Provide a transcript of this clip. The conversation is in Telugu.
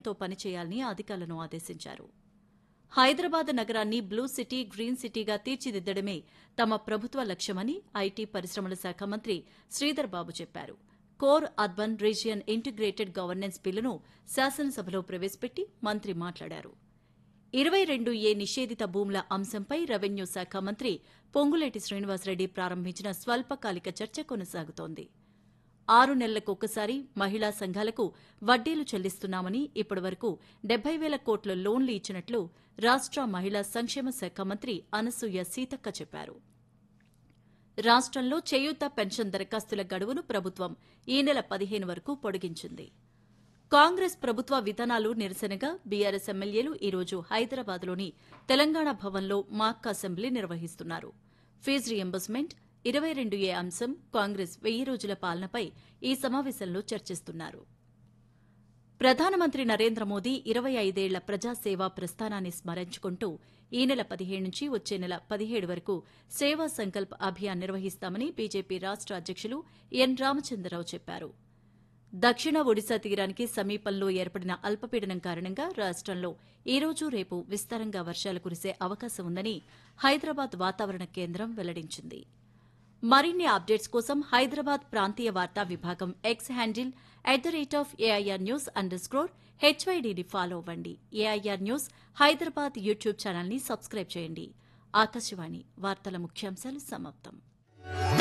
తో పనిచేయాలని అధికారులను ఆదేశించారు హైదరాబాద్ నగరాన్ని బ్లూ సిటీ గ్రీన్ సిటీగా తీర్చిదిద్దడమే తమ ప్రభుత్వ లక్ష్యమని ఐటీ పరిశ్రమల శాఖ మంత్రి శ్రీధర్ బాబు చెప్పారు core urban region integrated governance బిల్లును శాసనసభలో ప్రవేశపెట్టి మంత్రి మాట్లాడారు ఇరవై రెండు ఏ నిషేధిత భూముల అంశంపై రెవెన్యూ శాఖ మంత్రి పొంగులేటి శ్రీనివాసరెడ్డి ప్రారంభించిన స్వల్పకాలిక చర్చ కొనసాగుతోంది ఆరు నెలలకొకసారి మహిళా సంఘాలకు వడ్డీలు చెల్లిస్తున్నామని ఇప్పటివరకు డెబ్బై వేల కోట్ల లోన్లు ఇచ్చినట్లు రాష్ట మహిళా సంక్షేమ శాఖ మంత్రి అనసూయ సీతక్క చెప్పారు రాష్ట్రంలో చేయూత పెన్షన్ దరఖాస్తుల గడువును ప్రభుత్వం ఈ నెల పదిహేను వరకు పొడిగించింది కాంగ్రెస్ ప్రభుత్వ విధానాలు నిరసనగా బీఆర్ఎస్ ఎమ్మెల్యేలు ఈరోజు హైదరాబాద్లోని తెలంగాణ భవన్లో మాక్ అసెంబ్లీ నిర్వహిస్తున్నారు ఫీజు రియంబర్స్మెంట్ ఇరవై రెండు ఏ అంశం కాంగ్రెస్ వెయ్యి రోజుల పాలనపై ఈ సమావేశంలో చర్చిస్తున్నారు ప్రధానమంత్రి నరేంద్ర మోదీ ఇరవై ఐదేళ్ల ప్రజాసేవా ప్రస్థానాన్ని స్మరించుకుంటూ ఈ నెల పదిహేడు నుంచి వచ్చే నెల పదిహేడు వరకు సేవా సంకల్ప్ అభియాన్ నిర్వహిస్తామని బీజేపీ రాష్ట అధ్యకులు ఎన్ రామచంద్రరావు చెప్పారు దక్షిణ ఒడిశా తీరానికి సమీపంలో ఏర్పడిన అల్పపీడనం కారణంగా రాష్టంలో ఈ రోజు రేపు విస్తారంగా వర్షాలు కురిసే అవకాశం ఉందని హైదరాబాద్ వాతావరణ కేంద్రం వెల్లడించింది మరిన్ని అప్డేట్స్ కోసం హైదరాబాద్ ప్రాంతీయ వార్తా విభాగం X handle at the rate of AIR news underscore హెచ్వైడీని ఫాలో అవ్వండి ఏఐఆర్ న్యూస్ హైదరాబాద్ యూట్యూబ్ ఛానల్ని సబ్స్క్రైబ్ చేయండి ఆకాశవాణి వార్తల ముఖ్యాంశాలు సమాప్తం